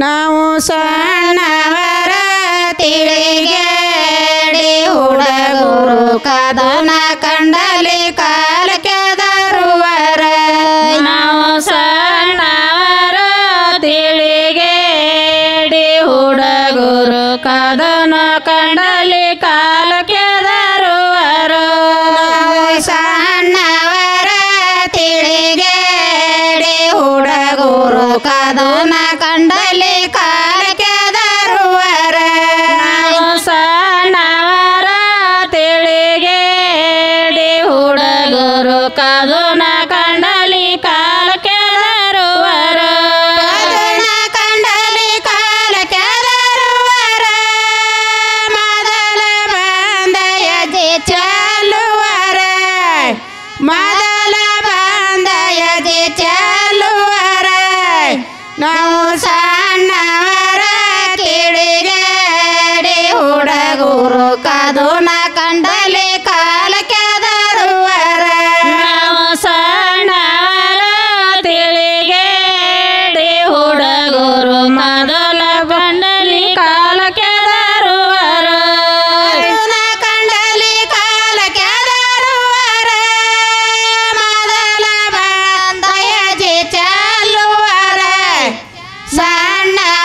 ನಾವು ಸಣ್ಣವರ ತಿಳಿಗೇಡಿ ಹುಡುಗರು ಕದನ ಕಂಡಲಿ ಕಾಲಕ್ಕೆ ದರುವರ ನಾವು ಸಣ್ಣವರ ತಿಳಿಗೇಡಿ ಹುಡುಗರು ಕದನ ಕಂಡಲಿ ಕಾಲಕ್ಕೆ ದರುವರು ನಾವು ಸಣ್ಣವರ ತಿಳಿಗೇಡಿ ಹುಡುಗರು ಕದನ ಕಂಡಲಿ ಕಾಲಕ್ಕೆ ದರುವರ ನಾವು ಸಣ್ಣವರ ತಿಳಿಗೇಡಿ ಹುಡುಗರು ಕದನ ಕಂಡಲಿ ಕಾಲಕ್ಕೆ ದರುವರು ಕದನ ಕಂಡಲಿ ಕಾಲಕ್ಕೆ ದರುವರ ಮೊದಲ ಬಂದಯಜಿ ಚಾಲುವರ ಮೊದಲ ಬಂದಯಜಿ ಚಾಲುವರ ನಾವು ಸಣ್ಣವರ ಕಿಡಿಗೇಡಿ ಹುಡುಗರು ಕದನ ಕಂಡಲಿ ಕಾಲಕ್ಕೆ ದರುವರ ನಾವು ಸಣ್ಣವರ ತಿಳಿಗೇಡಿ ಹುಡುಗರು ಮೊದಲ ಬಂಡಲಿ ಕಾಲಕ್ಕೆ ದರುವರು ಕರುಣ ಕಂಡಲಿ ಕಾಲಕ್ಕೆ ದರುವರ ಮೊದಲ ಬಂದಯಜಿ ಚಾಲುವರ ಸಣ್ಣ